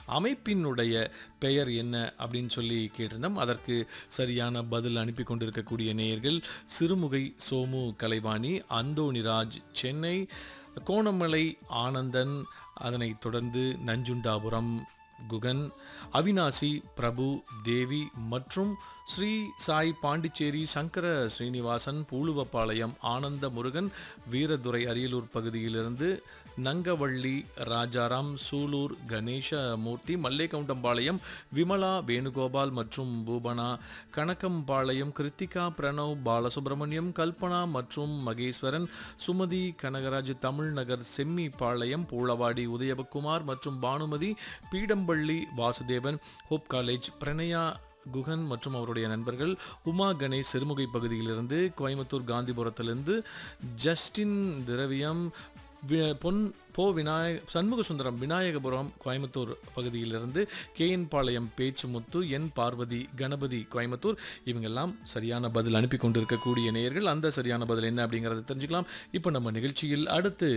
அமைப்பினுடைய பெயர் என்ன அப்படின்னு சொல்லி கேட்டிருந்தோம் அதற்கு சரியான பதில் அனுப்பி கொண்டிருக்கக்கூடிய நேயர்கள் சிறுமுகை சோமு கலைவாணி அந்தோணிராஜ் சென்னை கோணமலை ஆனந்தன் அதனைத் தொடர்ந்து நஞ்சுண்டாபுரம் குகன் அவினாசி பிரபு தேவி மற்றும் ஸ்ரீ சாய் பாண்டிச்சேரி சங்கர ஸ்ரீனிவாசன் பூலுவப்பாளையம் ஆனந்த முருகன் வீரதுரை அரியலூர் பகுதியிலிருந்து நங்கவள்ளி ராஜாராம் சூலூர் கணேசமூர்த்தி மல்லேகவுண்டம்பாளையம் விமலா வேணுகோபால் மற்றும் பூபனா கணக்கம்பாளையம் கிருத்திகா பிரணவ் பாலசுப்ரமணியம் கல்பனா மற்றும் மகேஸ்வரன் சுமதி கனகராஜ் தமிழ்நகர் செம்மிபாளையம் பூளவாடி உதயகுமார் மற்றும் பானுமதி பீடம்பள்ளி வாசுதேவன் ஹோப் காலேஜ் பிரணயா குகன் மற்றும் அவருடைய நண்பர்கள் உமா கணேஷ் சிறுமுகை பகுதியிலிருந்து கோயம்புத்தூர் காந்திபுரத்திலிருந்து ஜஸ்டின் திரவியம் வி- பொன் போ விநாயக சண்முக சுந்தரம் விநாயகபுரம் கோயம்புத்தூர் பகுதியிலிருந்து K N Palayam Pechimuthu N Parvathi Ganapathi Coimbatore இவங்கெல்லாம் சரியான பதில் அனுப்பி கொண்டிருக்கக்கூடிய நேயர்கள் அந்த சரியான பதில் என்ன அப்படிங்கறத தெரிஞ்சுக்கலாம் இப்போ நம்ம நிகழ்ச்சியில் அடுத்து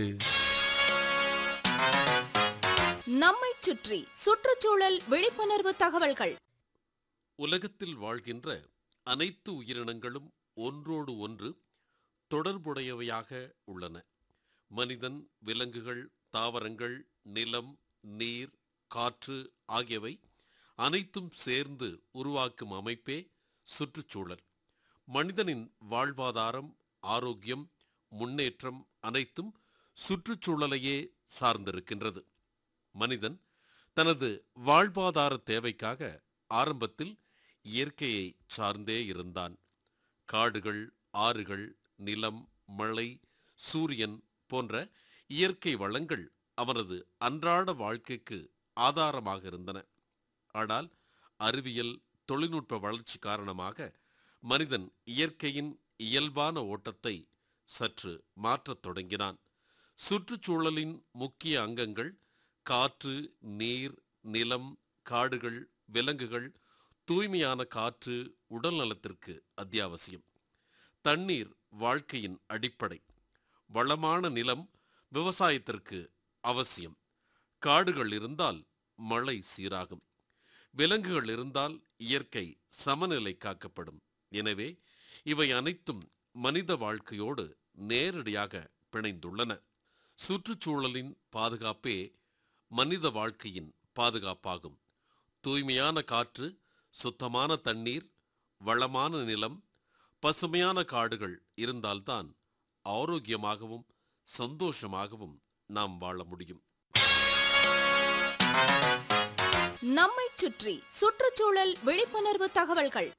நம்மைச் சுற்றி சுற்றுச்சூழல் விழிப்புணர்வு தகவல்கள் உலகத்தில் வாழ்கின்ற அனைத்து உயிரினங்களும் ஒன்றோடு ஒன்று தொடர்புடையவையாக உள்ளன மனிதன் விலங்குகள் தாவரங்கள் நிலம் நீர் காற்று ஆகியவை அனைத்தும் சேர்ந்து உருவாக்கும் அமைப்பே சுற்றுச்சூழல் மனிதனின் வாழ்வாதாரம் ஆரோக்கியம் முன்னேற்றம் அனைத்தும் சுற்றுச்சூழலையே சார்ந்திருக்கின்றது மனிதன் தனது வாழ்வாதார தேவைக்காக ஆரம்பத்தில் இயற்கையை சார்ந்தே இருந்தான் காடுகள் ஆறுகள் நிலம் மழை சூரியன் போன்ற இயற்கை வளங்கள் அவனது அன்றாட வாழ்க்கைக்கு ஆதாரமாக இருந்தன ஆனால் அறிவியல் தொழில்நுட்ப வளர்ச்சி காரணமாக மனிதன் இயற்கையின் இயல்பான ஓட்டத்தை சற்று மாற்றத் தொடங்கினான் சுற்றுச்சூழலின் முக்கிய அங்கங்கள் காற்று நீர் நிலம் காடுகள் விலங்குகள் தூய்மையான காற்று உடல் நலத்திற்கு அத்தியாவசியம் தண்ணீர் வாழ்க்கையின் அடிப்படை வளமான நிலம் விவசாயத்திற்கு அவசியம் காடுகள் இருந்தால் மழை சீராகும் விலங்குகள் இருந்தால் இயற்கை சமநிலை காக்கப்படும் எனவே இவை அனைத்தும் மனித வாழ்க்கையோடு நேரடியாக பிணைந்துள்ளன சுற்றுச்சூழலின் பாதுகாப்பே மனித வாழ்க்கையின் பாதுகாப்பாகும் தூய்மையான காற்று சுத்தமான தண்ணீர் வளமான நிலம் பசுமையான காடுகள் இருந்தால்தான் ஆரோக்கியமாகவும் சந்தோஷமாகவும் நாம் வாழ முடியும் நம்மைச் சுற்றி சுற்றுச்சூழல் விழிப்புணர்வு தகவல்கள்